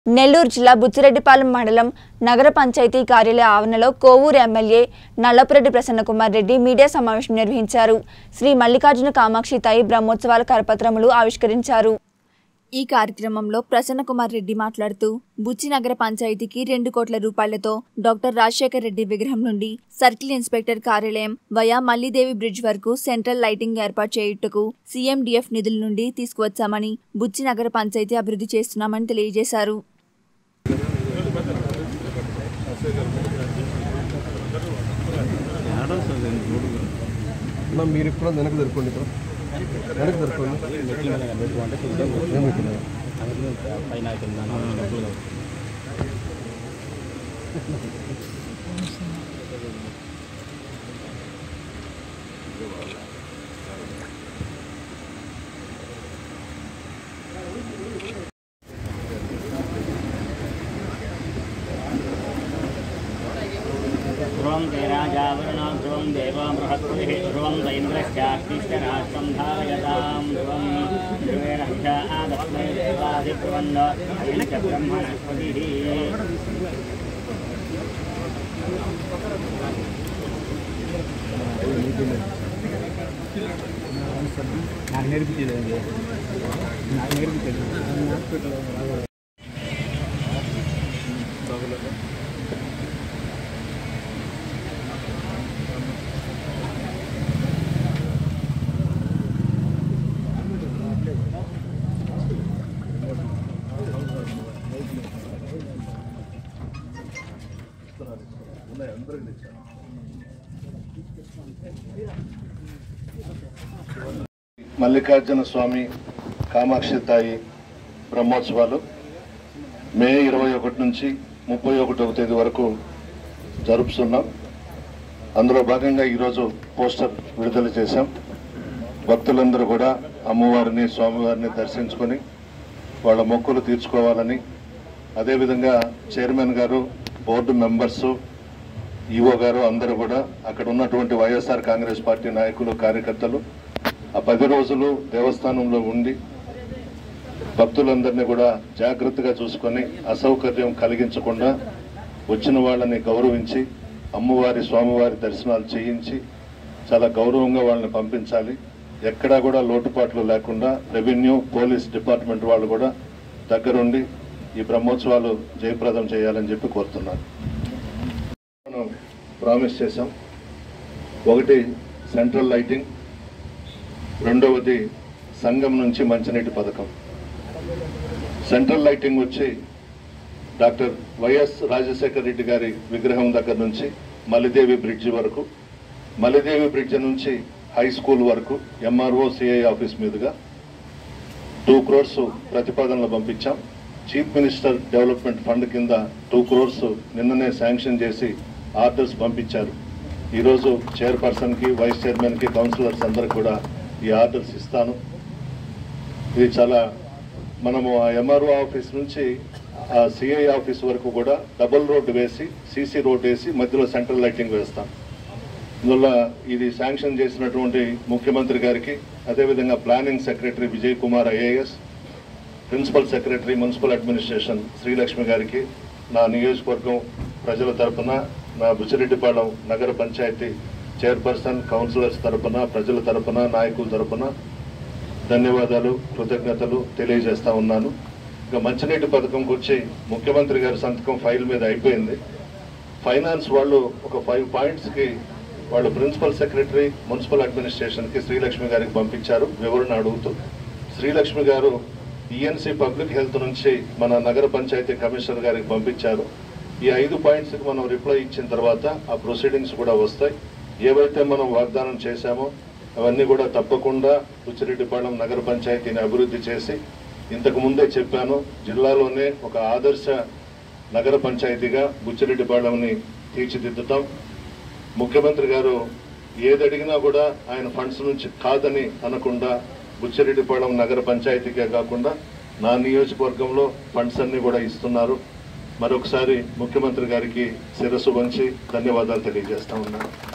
నెల్లూరు జిల్లా బుచ్చిరెడ్డిపాలెం మండలం నగర పంచాయతీ కార్యాలయ ఆవరణలో కోవూరు ఎమ్మెల్యే నల్లపురెడ్డి ప్రసన్నకుమార్ రెడ్డి మీడియా సమావేశం నిర్వహించారు శ్రీ మల్లికార్జున కామాక్షి తాయి బ్రహ్మోత్సవాల కరపత్రములు ఆవిష్కరించారు ఈ కార్యక్రమంలో ప్రసన్నకుమార్ రెడ్డి మాట్లాడుతూ బుచ్చి నగర పంచాయతీకి రెండు కోట్ల రూపాయలతో డాక్టర్ రాజశేఖర్ రెడ్డి విగ్రహం నుండి సర్కిల్ ఇన్స్పెక్టర్ కార్యాలయం వయా మల్లీదేవి బ్రిడ్జ్ వరకు సెంట్రల్ లైటింగ్ ఏర్పాటు చేయుటకు సీఎండీఎఫ్ నిధుల నుండి తీసుకువచ్చామని బుచ్చి నగర పంచాయతీ అభివృద్ధి చేస్తున్నామని తెలియజేశారు అన్న మీరు ఇప్పుడు వెనక్కి జరుపుకోండి ఇక్కడ వెనక్కి జరుపుకోండి ఏం పెట్టినా? ध्रुवं ते राजावरणो ध्रुवं देवो बृहस्पतिः ध्रुवं त इन्द्रश्चाष्टिश्चराष्ट्रं धारयतां ध्रुवं ध्रुवेण हिषा आदस्मै देवाधिब्रुवन्द अयं च ब्रह्मणस्पतिः నాకు నేర్పించేది నాకు నేర్పించేది మల్లికార్జున స్వామి కామాక్షి తాయి బ్రహ్మోత్సవాలు మే ఇరవై ఒకటి నుంచి ముప్పై ఒకటవ తేదీ వరకు జరుపుతున్నాం అందులో భాగంగా ఈరోజు పోస్టర్ విడుదల చేశాం భక్తులందరూ కూడా అమ్మవారిని స్వామివారిని దర్శించుకొని వాళ్ళ మొక్కులు తీర్చుకోవాలని అదేవిధంగా చైర్మన్ గారు బోర్డు మెంబర్సు ఈవో గారు అందరూ కూడా అక్కడ ఉన్నటువంటి వైఎస్ఆర్ కాంగ్రెస్ పార్టీ నాయకులు కార్యకర్తలు ఆ పది రోజులు దేవస్థానంలో ఉండి భక్తులందరినీ కూడా జాగ్రత్తగా చూసుకొని అసౌకర్యం కలిగించకుండా వచ్చిన వాళ్ళని గౌరవించి అమ్మవారి స్వామివారి దర్శనాలు చేయించి చాలా గౌరవంగా వాళ్ళని పంపించాలి ఎక్కడా కూడా లోటుపాట్లు లేకుండా రెవెన్యూ పోలీస్ డిపార్ట్మెంట్ వాళ్ళు కూడా దగ్గరుండి ఈ బ్రహ్మోత్సవాలు జయప్రదం చేయాలని చెప్పి కోరుతున్నాను మనం ప్రామిస్ చేశాం ఒకటి సెంట్రల్ లైటింగ్ రెండవది సంఘం నుంచి మంచినీటి పథకం సెంట్రల్ లైటింగ్ వచ్చి డాక్టర్ వైఎస్ రాజశేఖర రెడ్డి గారి విగ్రహం దగ్గర నుంచి మలిదేవి బ్రిడ్జి వరకు మలిదేవి బ్రిడ్జి నుంచి హై స్కూల్ వరకు ఎంఆర్ఓ సిఐ ఆఫీస్ మీదుగా టూ క్రోర్స్ ప్రతిపాదనలు పంపించాం చీఫ్ మినిస్టర్ డెవలప్మెంట్ ఫండ్ కింద టూ క్రోర్స్ నిన్ననే శాంక్షన్ చేసి ఆర్డర్స్ పంపించారు ఈరోజు చైర్పర్సన్కి వైస్ చైర్మన్కి కౌన్సిలర్స్ అందరికి కూడా ఈ ఆర్డర్స్ ఇస్తాను ఇది చాలా మనము ఆ ఎంఆర్ఓ ఆఫీస్ నుంచి ఆ సిఐ ఆఫీస్ వరకు కూడా డబుల్ రోడ్డు వేసి సీసీ రోడ్ వేసి మధ్యలో సెంట్రల్ లైటింగ్ వేస్తాం అందువల్ల ఇది శాంక్షన్ చేసినటువంటి ముఖ్యమంత్రి గారికి అదేవిధంగా planning secretary Vijay Kumar IAS principal secretary municipal administration Srilakshmi గారికి నా నియోజకవర్గం ప్రజల తరపున నా బుచ్చిరెడ్డిపాలెం నగర పంచాయతీ చైర్పర్సన్ కౌన్సిలర్స్ తరపున ప్రజల తరపున నాయకుల తరపున ధన్యవాదాలు కృతజ్ఞతలు తెలియజేస్తా ఉన్నాను ఇక మంచినీటి పథకం గురించి ముఖ్యమంత్రి గారి సంతకం ఫైల్ మీద అయిపోయింది ఫైనాన్స్ వాళ్ళు ఒక ఫైవ్ పాయింట్స్కి వాళ్ళు ప్రిన్సిపల్ సెక్రటరీ మున్సిపల్ అడ్మినిస్ట్రేషన్కి శ్రీలక్ష్మి గారికి పంపించారు వివరణ అడుగుతూ శ్రీలక్ష్మి గారు ఈఎన్సీ పబ్లిక్ హెల్త్ నుంచి మన నగర పంచాయతీ కమిషనర్ గారికి పంపించారు ఈ ఐదు పాయింట్స్కి మనం రిప్లై ఇచ్చిన తర్వాత ఆ ప్రొసీడింగ్స్ కూడా వస్తాయి ఏవైతే మనం వాగ్దానం చేశామో అవన్నీ కూడా తప్పకుండా బుచ్చిరెడ్డిపాళెం నగర పంచాయతీని అభివృద్ధి చేసి ఇంతకు ముందే చెప్పాను జిల్లాలోనే ఒక ఆదర్శ నగర పంచాయతీగా బుచ్చిరెడ్డిపాళెంని తీర్చిదిద్దుతాం ముఖ్యమంత్రి గారు ఏది అడిగినా కూడా ఆయన ఫండ్స్ నుంచి కాదని అనకుండా బుచ్చిరెడ్డిపాళెం నగర పంచాయతీకే కాకుండా నా నియోజకవర్గంలో ఫండ్స్ అన్ని కూడా ఇస్తున్నారు మరొకసారి ముఖ్యమంత్రి గారికి శిరస్సు వంచి ధన్యవాదాలు తెలియజేస్తా ఉన్నాను